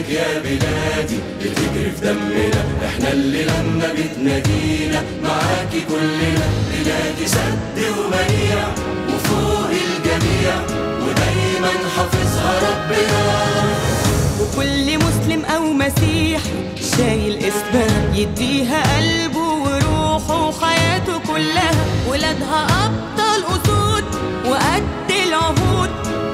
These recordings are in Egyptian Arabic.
لك يا بلادي بتجري في دمنا احنا اللي لما بتنادينا معاكي كلنا بلادي سد ومنيع وفوق الجميع ودايما حافظها ربنا وكل مسلم أو مسيح شايل اسمها يديها قلبه وروحه وحياته كلها ولادها أبطال أسود وقد العهود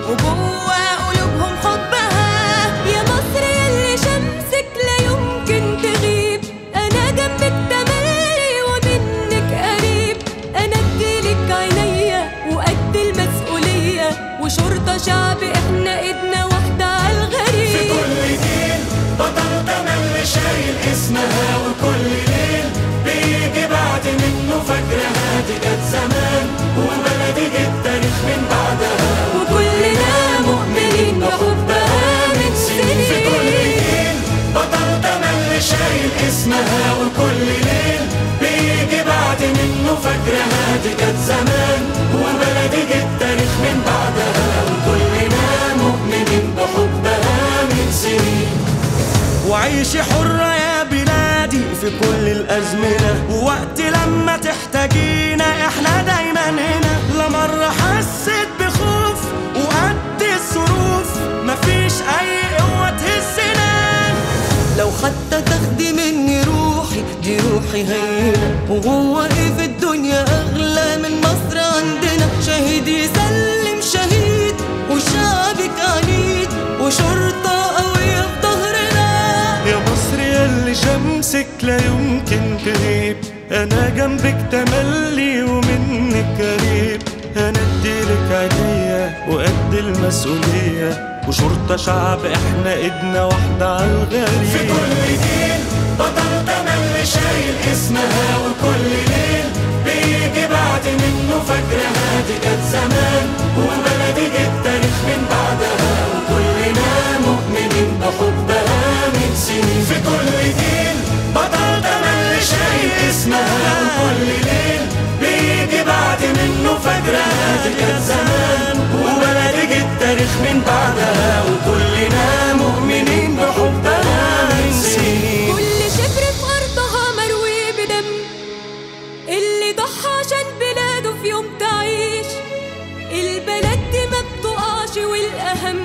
وجوه قلوبهم حبها يا مصر يلي شمسك لا يمكن تغيب أنا جنبك تملي ومنك قريب أنا اديلك عينيا وقد المسؤولية وشرطة شعب احنا ايدنا واحدة على في الغريب كل جيل بطل تملي شايل اسمها وكل ليل بيجي بعد منه فجرها دي كانت زمان وبلدي جه التاريخ من بعدها وكلنا مؤمنين بحبها من في كل سنين جيل بطل تملي شايل اسمها وكل ليل بيجي بعد منه فجرها دي كانت زمان وبلدي جه التاريخ من بعدها وكلنا مؤمنين بحبها من سنين وعيشي حرة يا بلادي في كل الأزمنة ووقت لما تحتاجينا احنا دايما هنا لا مرة حسيت بخوف وقد الظروف مفيش أي قوة تهزنا لو حتى تاخدي مني روحي دي روحي هينة وهو ايه في الدنيا اغلى من مصر عندنا شهيد يسلم شهيد وشعبك عنيد وشرطة قوية في ظهرنا يا مصر يلي شمسك لا يمكن تغيب انا جنبك تملي ومنك قريب انا اديلك عينيا وقد المسؤولية وشرطة شعب احنا ايدنا واحدة على في الغريب كل جيل بطل تملي شايل اسمها وكل ليل بيجي بعد منه فجرها دي كانت زمان وبلدي جه التاريخ من بعدها وكلنا مؤمنين بحبها من سنين في كل جيل بطل تملي شايل اسمها وكل ليل بيجي بعد منه فجرها دي كانت زمان وبلدي جه التاريخ من بعدها وكلنا مؤمنين بحبها من سنين كل شبر في أرضها مروي بدم اللي ضحى عشان بلاده في يوم تعيش البلد دي ما بتقعش والأهم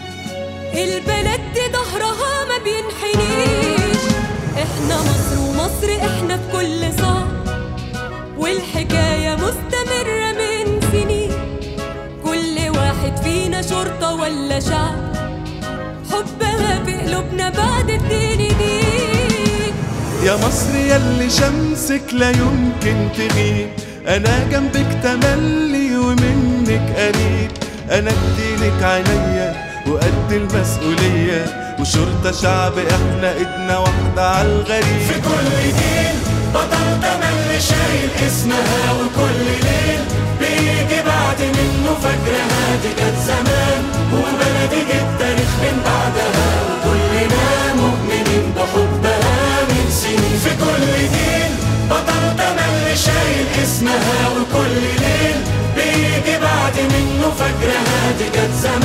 البلد دي ظهرها ما بينحنيش احنا مصر ومصر احنا في كل صعب والحكاية مستمرة من سنين كل واحد فينا شرطة ولا شعب حبها في قلوبنا بعد الدين دي يا مصر يلي شمسك لا يمكن تغيب انا جنبك تملي ومنك قريب انا اديلك عينيا وقد المسؤولية وشرطة شعب احنا ايدنا واحدة على في الغريب كل جيل بطل تملي شايل اسمها وكل ليل بيجي بعد منه فجرها دي كانت زمان وبلدي جه التاريخ من بعدها وكلنا مؤمنين بحبها من سنين في كل جيل بطل تملي شايل اسمها وكل ليل بيجي بعد منه فجرها دي كانت زمان